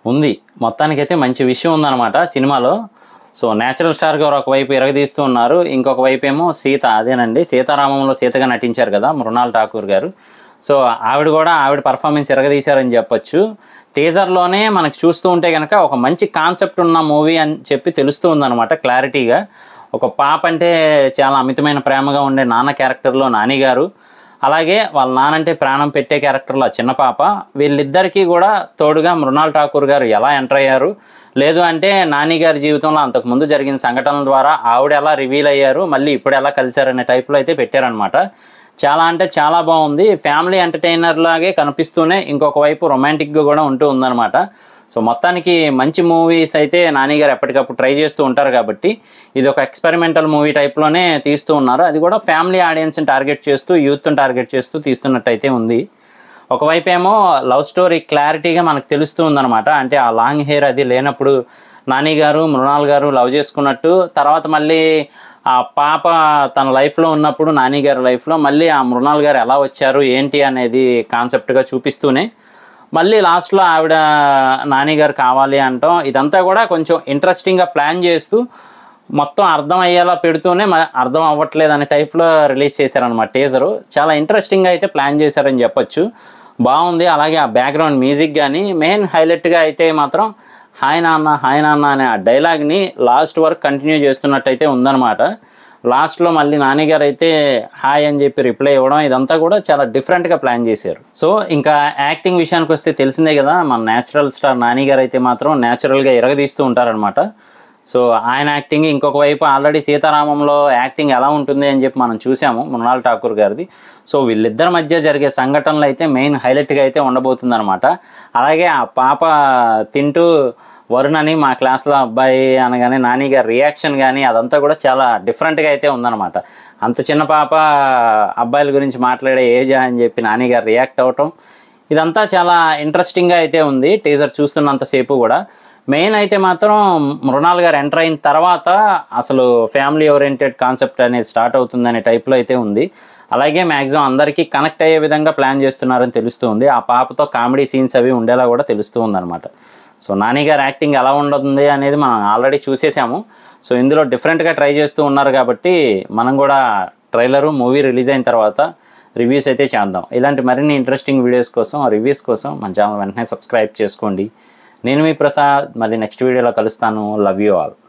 ఉంది మొత్తానికైతే మంచి విషయం ఉందన్నమాట సినిమాలో సో నేచురల్ స్టార్ గారు ఒకవైపు ఎరగదీస్తూ ఉన్నారు ఇంకొక వైపు ఏమో సీత అదేనండి సీతారామంలో సీతగా నటించారు కదా మృణాల్ ఠాకూర్ గారు సో ఆవిడ కూడా ఆవిడ పర్ఫార్మెన్స్ ఎరగదీశారని చెప్పొచ్చు టీజర్లోనే మనకు చూస్తూ ఉంటే కనుక ఒక మంచి కాన్సెప్ట్ ఉన్న మూవీ అని చెప్పి తెలుస్తూ ఉందన్నమాట క్లారిటీగా ఒక పాప అంటే చాలా అమితమైన ప్రేమగా ఉండే నాన్న క్యారెక్టర్లో నాని గారు అలాగే వాళ్ళ నానంటే ప్రాణం పెట్టే క్యారెక్టర్లో ఆ చిన్న పాప వీళ్ళిద్దరికీ కూడా తోడుగా మృణాల్ ఠాకూర్ గారు ఎలా ఎంటర్ అయ్యారు లేదు అంటే నాని గారి జీవితంలో అంతకుముందు జరిగిన సంఘటనల ద్వారా ఆవిడ ఎలా రివీల్ అయ్యారు మళ్ళీ ఇప్పుడు ఎలా కలిశారనే టైప్లో అయితే పెట్టారనమాట చాలా అంటే చాలా బాగుంది ఫ్యామిలీ ఎంటర్టైనర్ లాగే కనిపిస్తూనే ఇంకొక వైపు రొమాంటిక్గా కూడా ఉంటూ ఉందన్నమాట సో మొత్తానికి మంచి మూవీస్ అయితే నాని గారు ఎప్పటికప్పుడు ట్రై చేస్తూ ఉంటారు కాబట్టి ఇది ఒక ఎక్స్పెరిమెంటల్ మూవీ టైప్లోనే తీస్తూ ఉన్నారు అది కూడా ఫ్యామిలీ ఆడియన్స్ని టార్గెట్ చేస్తూ యూత్ని టార్గెట్ చేస్తూ తీస్తున్నట్టయితే ఉంది ఒకవైపు ఏమో లవ్ స్టోరీ క్లారిటీగా మనకు తెలుస్తూ ఉందన్నమాట అంటే ఆ లాంగ్ హెయిర్ అది లేనప్పుడు నాని గారు మృణాల్ గారు లవ్ చేసుకున్నట్టు తర్వాత మళ్ళీ ఆ పాప తన లైఫ్లో ఉన్నప్పుడు నాని గారి లైఫ్లో మళ్ళీ ఆ మృణాల్ గారు ఎలా వచ్చారు ఏంటి అనేది కాన్సెప్ట్గా చూపిస్తూనే మళ్ళీ లాస్ట్లో ఆవిడ నాని గారు కావాలి అంటాం ఇదంతా కూడా కొంచెం ఇంట్రెస్టింగ్గా ప్లాన్ చేస్తూ మొత్తం అర్థం అయ్యేలా పెడుతూనే మ- అర్థం అవ్వట్లేదు అనే టైప్లో రిలీజ్ చేశారనమాట టీజరు చాలా ఇంట్రెస్టింగ్గా అయితే ప్లాన్ చేశారని చెప్పొచ్చు బాగుంది అలాగే ఆ బ్యాక్గ్రౌండ్ మ్యూజిక్ కానీ మెయిన్ హైలైట్గా అయితే మాత్రం హాయ్ నాన్న హాయ్ నాన్న అనే ఆ డైలాగ్ని లాస్ట్ వరకు కంటిన్యూ చేస్తున్నట్టయితే ఉందన్నమాట లాస్ట్లో మళ్ళీ నాన్నగారు అయితే హాయ్ అని చెప్పి రిప్లై ఇవ్వడం ఇదంతా కూడా చాలా డిఫరెంట్గా ప్లాన్ చేశారు సో ఇంకా యాక్టింగ్ విషయానికి వస్తే తెలిసిందే కదా మన న్యాచురల్ స్టార్ నాని గారు అయితే మాత్రం న్యాచురల్గా ఎరగదీస్తూ ఉంటారనమాట సో ఆయన యాక్టింగ్ ఇంకొక వైపు ఆల్రెడీ సీతారామంలో యాక్టింగ్ ఎలా ఉంటుంది అని చెప్పి మనం చూసాము మృణాల్ ఠాకూర్ గారిది సో వీళ్ళిద్దరి మధ్య జరిగే సంఘటనలు అయితే మెయిన్ హైలైట్గా అయితే ఉండబోతుంది అలాగే ఆ పాప తింటూ వరుణ్ అని మా క్లాస్లో అబ్బాయి అనగానే నాని గారి రియాక్షన్ కానీ అదంతా కూడా చాలా డిఫరెంట్గా అయితే ఉందన్నమాట అంత చిన్న పాప అబ్బాయిల గురించి మాట్లాడే ఏజ్ అని చెప్పి నాని గారు రియాక్ట్ అవటం ఇదంతా చాలా ఇంట్రెస్టింగ్గా అయితే ఉంది టీజర్ చూస్తున్నంతసేపు కూడా మెయిన్ అయితే మాత్రం మృణాల్ గారు ఎంటర్ అయిన తర్వాత అసలు ఫ్యామిలీ ఓరియంటెడ్ కాన్సెప్ట్ అనేది స్టార్ట్ అవుతుందనే టైప్లో అయితే ఉంది అలాగే మ్యాక్సిమం అందరికీ కనెక్ట్ అయ్యే విధంగా ప్లాన్ చేస్తున్నారని తెలుస్తుంది ఆ పాపతో కామెడీ సీన్స్ అవి ఉండేలా కూడా తెలుస్తూ ఉందన్నమాట సో నాని గారి యాక్టింగ్ ఎలా ఉండదు అనేది మనం ఆల్రెడీ చూసేసాము సో ఇందులో డిఫరెంట్గా ట్రై చేస్తూ ఉన్నారు కాబట్టి మనం కూడా ట్రైలరు మూవీ రిలీజ్ అయిన తర్వాత రివ్యూస్ అయితే చేద్దాం ఇలాంటి మరిన్ని ఇంట్రెస్టింగ్ వీడియోస్ కోసం రివ్యూస్ కోసం మన ఛానల్ వెంటనే సబ్స్క్రైబ్ చేసుకోండి నేను మీ ప్రసాద్ మళ్ళీ నెక్స్ట్ వీడియోలో కలుస్తాను లవ్ యూ ఆల్